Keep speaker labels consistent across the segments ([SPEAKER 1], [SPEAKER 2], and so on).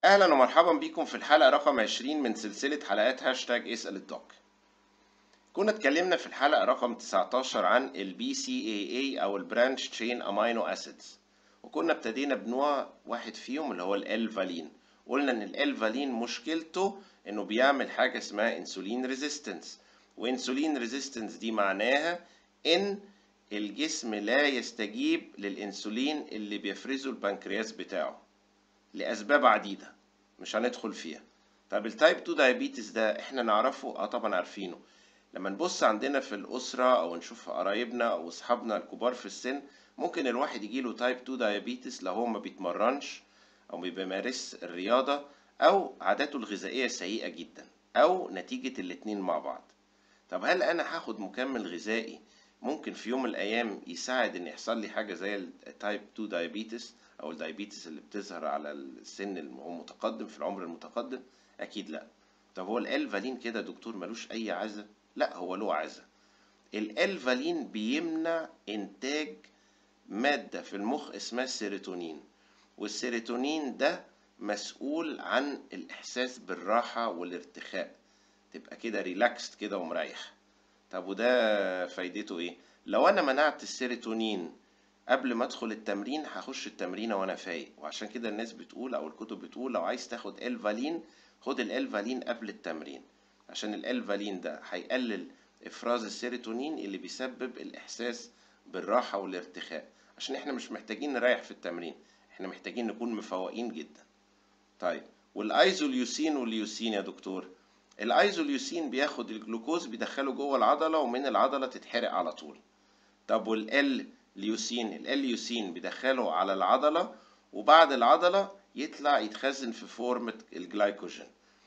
[SPEAKER 1] أهلا ومرحبا بكم في الحلقة رقم 20 من سلسلة حلقات هاشتاج اسأل الدوك كنا اتكلمنا في الحلقة رقم 19 عن ال BCAA أو ال Branch Chain Amino Acids وكنا ابتدينا بنوع واحد فيهم اللي هو ال L-فالين قلنا إن ال L-فالين مشكلته إنه بيعمل حاجة اسمها انسولين ريزيستنس وانسولين ريزيستنس دي معناها إن الجسم لا يستجيب للانسولين اللي بيفرزه البنكرياس بتاعه لأسباب عديدة مش هندخل فيها طب التايب 2 دايابيتس ده احنا نعرفه اه طبعا عارفينه لما نبص عندنا في الأسرة أو نشوف قرايبنا أو أصحابنا الكبار في السن ممكن الواحد يجيله تايب 2 دايابيتس لو هو ما بيتمرنش أو ما بيمارس الرياضة أو عاداته الغذائية سيئة جدا أو نتيجة الاتنين مع بعض طب هل أنا هاخد مكمل غذائي ممكن في يوم من الأيام يساعد إن يحصل لي حاجة زي التايب 2 دايابيتس أو الدايابيتس اللي بتظهر على السن اللي هو متقدم في العمر المتقدم أكيد لأ طب هو الألفالين كده دكتور ملوش أي عزة لا هو له عزة الألفالين بيمنع إنتاج مادة في المخ اسمها السيروتونين والسيروتونين ده مسؤول عن الإحساس بالراحة والارتخاء تبقى كده ريلاكست كده ومريح طب وده فايدته إيه؟ لو أنا منعت السيروتونين قبل ما ادخل التمرين هخش التمرين وانا فايق وعشان كده الناس بتقول او الكتب بتقول لو عايز تاخد الفالين خد الالفالين قبل التمرين عشان الالفالين ده هيقلل افراز السيروتونين اللي بيسبب الاحساس بالراحه والارتخاء عشان احنا مش محتاجين نريح في التمرين احنا محتاجين نكون مفوقين جدا طيب والايزوليوسين والليوسين يا دكتور الايزوليوسين بياخد الجلوكوز بيدخله جوه العضله ومن العضله تتحرق على طول طب والال ليوسين الاليوسين بيدخله على العضلة وبعد العضلة يطلع يتخزن في فورمة الجلايكوجين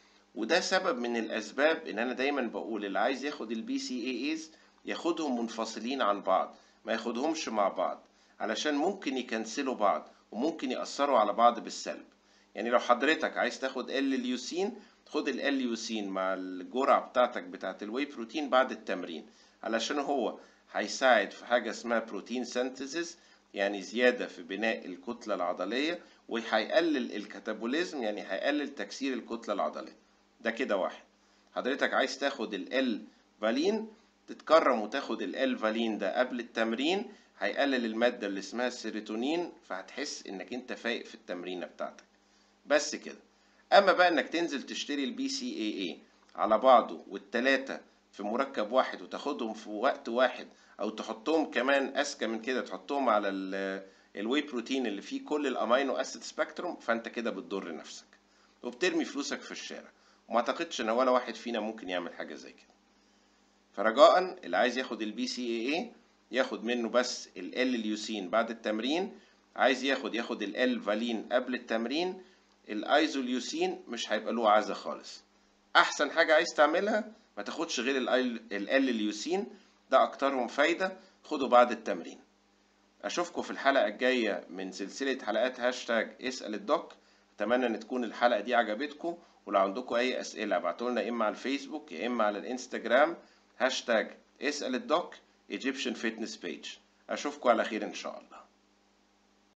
[SPEAKER 1] وده سبب من الأسباب إن أنا دايما بقول اللي عايز ياخد البي سي اي ايز ياخدهم منفصلين عن بعض ما ياخدهمش مع بعض علشان ممكن يكنسلوا بعض وممكن يأثروا على بعض بالسلب يعني لو حضرتك عايز تاخد ال ليوسين خد ال ليوسين مع الجرعة بتاعتك بتاعت الواي بروتين بعد التمرين علشان هو هيساعد في حاجة اسمها بروتين سينثيسيس يعني زيادة في بناء الكتلة العضلية وهيقلل الكاتابوليزم يعني هيقلل تكسير الكتلة العضلية ده كده واحد حضرتك عايز تاخد ال فالين تتكرم وتاخد ال فالين ده قبل التمرين هيقلل المادة اللي اسمها السيروتونين فهتحس انك انت فايق في التمرينة بتاعتك بس كده اما بقى انك تنزل تشتري البي سي اي اي على بعضه والتلاتة في مركب واحد وتاخدهم في وقت واحد او تحطهم كمان اذكى من كده تحطهم على الواي بروتين اللي فيه كل الامينو اسيد سبيكتروم فانت كده بتضر نفسك وبترمي فلوسك في الشارع وما اعتقدش ان ولا واحد فينا ممكن يعمل حاجه زي كده فرجاء اللي عايز ياخد البي سي اي اي ياخد منه بس ال ليوسين بعد التمرين عايز ياخد ياخد ال فالين قبل التمرين الايزوليوسين مش هيبقى له عزه خالص احسن حاجه عايز تعملها ما تاخدش غير ال ليوسين ده اكترهم فايده خده بعد التمرين اشوفكم في الحلقه الجايه من سلسله حلقات هاشتاج اسال الدوك اتمنى ان تكون الحلقه دي عجبتكم ولو عندكم اي اسئله ابعتوا لنا اما على الفيسبوك يا اما على الانستجرام هاشتاج اسال الدوك ايجيبشن فيتنس بيج اشوفكم على خير ان شاء الله